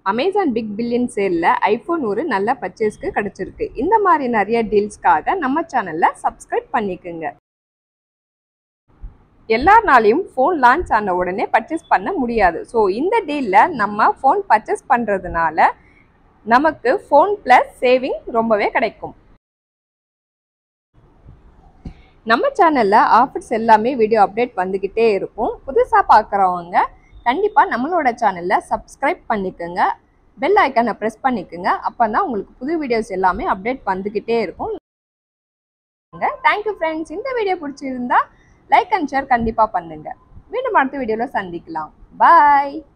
Amazon big billion சேலில் iPhone ஒரு நல்ல பர்ச்சேஸ்க்கு கிடச்சிருக்கு இந்த மாதிரி நிறைய டீல்ஸ்க்காக நம்ம சேனலில் சப்ஸ்கிரைப் பண்ணிக்கோங்க எல்லாருனாலையும் ஃபோன் லான்ச் ஆன உடனே பர்ச்சேஸ் பண்ண முடியாது ஸோ இந்த டீலில் நம்ம ஃபோன் பர்ச்சேஸ் பண்ணுறதுனால நமக்கு ஃபோன் ப்ளஸ் சேவிங் ரொம்பவே கிடைக்கும் நம்ம சேனலில் ஆஃபர்ஸ் எல்லாமே வீடியோ அப்டேட் வந்துக்கிட்டே இருக்கும் புதுசாக பார்க்குறவங்க கண்டிப்பாக நம்மளோட சேனலில் சப்ஸ்கிரைப் பண்ணிக்கோங்க பெல் ஐக்கானை ப்ரெஸ் பண்ணிக்கோங்க அப்போ தான் உங்களுக்கு புது வீடியோஸ் எல்லாமே அப்டேட் வந்துக்கிட்டே இருக்கும் தேங்க்யூ ஃப்ரெண்ட்ஸ் இந்த வீடியோ பிடிச்சிருந்தா லைக் அண்ட் ஷேர் கண்டிப்பாக பண்ணுங்கள் மீண்டும் அடுத்த வீடியோவில் சந்திக்கலாம் பாய்